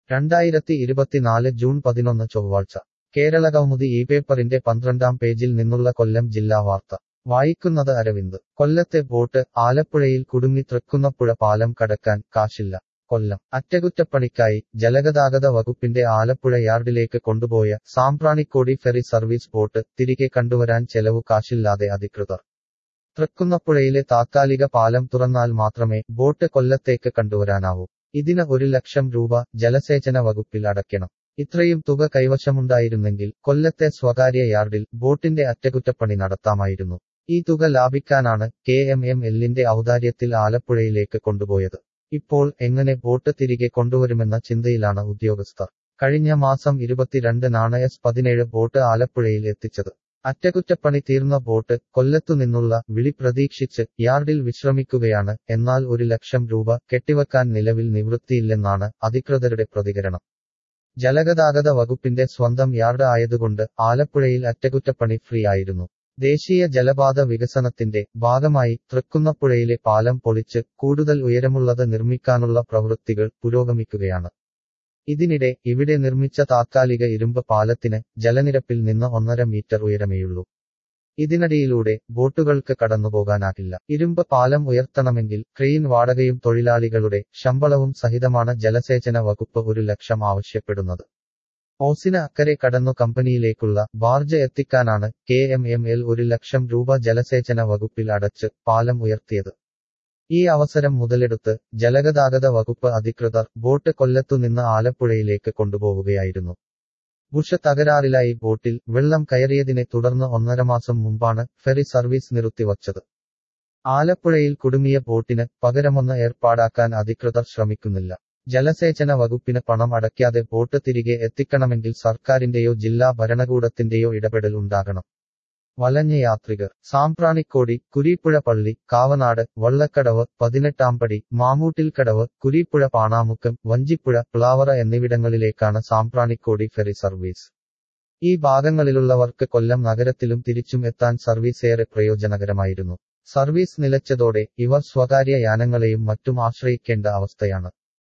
രണ്ടായിരത്തി ഇരുപത്തിനാല് ജൂൺ പതിനൊന്ന് ചൊവ്വാഴ്ച കേരള കൗമുദി ഈ പേപ്പറിന്റെ പന്ത്രണ്ടാം പേജിൽ നിന്നുള്ള കൊല്ലം ജില്ലാ വാർത്ത വായിക്കുന്നത് അരവിന്ദ് കൊല്ലത്തെ ബോട്ട് ആലപ്പുഴയിൽ കുടുങ്ങി തൃക്കുന്നപ്പുഴ പാലം കടക്കാൻ കാശില്ല കൊല്ലം അറ്റകുറ്റപ്പണിക്കായി ജലഗതാഗത വകുപ്പിന്റെ ആലപ്പുഴ യാർഡിലേക്ക് കൊണ്ടുപോയ സാമ്പ്രാണിക്കോടി ഫെറി സർവീസ് ബോട്ട് തിരികെ കണ്ടുവരാൻ ചെലവു കാശില്ലാതെ അധികൃതർ തൃക്കുന്നപ്പുഴയിലെ താത്കാലിക പാലം തുറന്നാൽ മാത്രമേ ബോട്ട് കൊല്ലത്തേക്ക് കണ്ടുവരാനാവൂ ഇതിന് ഒരു ലക്ഷം രൂപ ജലസേചന വകുപ്പിൽ അടയ്ക്കണം ഇത്രയും തുക കൈവശമുണ്ടായിരുന്നെങ്കിൽ കൊല്ലത്തെ സ്വകാര്യ യാർഡിൽ ബോട്ടിന്റെ അറ്റകുറ്റപ്പണി നടത്താമായിരുന്നു ഈ തുക ലാഭിക്കാനാണ് കെ എം എം എല്ലിന്റെ ഔദാര്യത്തിൽ ആലപ്പുഴയിലേക്ക് കൊണ്ടുപോയത് ഇപ്പോൾ എങ്ങനെ ബോട്ട് തിരികെ കൊണ്ടുവരുമെന്ന ചിന്തയിലാണ് ഉദ്യോഗസ്ഥർ കഴിഞ്ഞ മാസം ഇരുപത്തിരണ്ടിനാണ് എസ് പതിനേഴ് ബോട്ട് ആലപ്പുഴയിൽ എത്തിച്ചത് അറ്റകുറ്റപ്പണി തീർന്ന ബോട്ട് കൊല്ലത്തുനിന്നുള്ള വിളി പ്രതീക്ഷിച്ച് യാർഡിൽ വിശ്രമിക്കുകയാണ് എന്നാൽ ഒരു ലക്ഷം രൂപ കെട്ടിവെക്കാൻ നിലവിൽ നിവൃത്തിയില്ലെന്നാണ് അധികൃതരുടെ പ്രതികരണം ജലഗതാഗത വകുപ്പിന്റെ സ്വന്തം യാർഡ് ആയതുകൊണ്ട് ആലപ്പുഴയിൽ അറ്റകുറ്റപ്പണി ഫ്രീ ആയിരുന്നു ദേശീയ ജലപാത വികസനത്തിന്റെ ഭാഗമായി തൃക്കുന്നപ്പുഴയിലെ പാലം പൊളിച്ച് കൂടുതൽ ഉയരമുള്ളത് നിർമ്മിക്കാനുള്ള പ്രവൃത്തികൾ പുരോഗമിക്കുകയാണ് ഇതിനിടെ ഇവിടെ നിർമ്മിച്ച താത്കാലിക ഇരുമ്പ് പാലത്തിന് ജലനിരപ്പിൽ നിന്ന് ഒന്നര മീറ്റർ ഉയരമേയുള്ളൂ ഇതിനടിയിലൂടെ ബോട്ടുകൾക്ക് കടന്നുപോകാനാകില്ല ഇരുമ്പ് പാലം ഉയർത്തണമെങ്കിൽ ക്രെയിൻ വാടകയും തൊഴിലാളികളുടെ ശമ്പളവും സഹിതമാണ് ജലസേചന വകുപ്പ് ഒരു ലക്ഷം ആവശ്യപ്പെടുന്നത് ഓസിന് അക്കരെ കടന്നു കമ്പനിയിലേക്കുള്ള ബാർജ് എത്തിക്കാനാണ് കെ എം എം എൽ ഒരു ലക്ഷം രൂപ ജലസേചന വകുപ്പിൽ അടച്ച് പാലം ഉയർത്തിയത് ഈ അവസരം മുതലെടുത്ത് ജലഗതാഗത വകുപ്പ് അധികൃതർ ബോട്ട് കൊല്ലത്തുനിന്ന് ആലപ്പുഴയിലേക്ക് കൊണ്ടുപോവുകയായിരുന്നു ബുഷ തകരാറിലായി ബോട്ടിൽ വെള്ളം കയറിയതിനെ തുടർന്ന് ഒന്നര മാസം മുമ്പാണ് ഫെറി സർവീസ് നിർത്തിവച്ചത് ആലപ്പുഴയിൽ കുടുങ്ങിയ ബോട്ടിന് പകരമൊന്ന് ഏർപ്പാടാക്കാൻ അധികൃതർ ശ്രമിക്കുന്നില്ല ജലസേചന വകുപ്പിന് പണം അടയ്ക്കാതെ ബോട്ട് തിരികെ എത്തിക്കണമെങ്കിൽ സർക്കാരിന്റെയോ ജില്ലാ ഭരണകൂടത്തിന്റെയോ ഇടപെടൽ ഉണ്ടാകണം വലഞ്ഞ യാത്രികർ സാമ്പ്രാണിക്കോടി കുരീപ്പുഴ പള്ളി കാവനാട് വള്ളക്കടവ് പതിനെട്ടാംപടി മാമൂട്ടിൽക്കടവ് കുരീപ്പുഴ പാണാമുക്കം വഞ്ചിപ്പുഴ പ്ലാവറ എന്നിവിടങ്ങളിലേക്കാണ് സാമ്പ്രാണിക്കോടി ഫെറി സർവീസ് ഈ ഭാഗങ്ങളിലുള്ളവർക്ക് കൊല്ലം നഗരത്തിലും തിരിച്ചും എത്താൻ സർവീസ് ഏറെ പ്രയോജനകരമായിരുന്നു സർവീസ് നിലച്ചതോടെ ഇവർ സ്വകാര്യ യാനങ്ങളെയും മറ്റും ആശ്രയിക്കേണ്ട അവസ്ഥയാണ്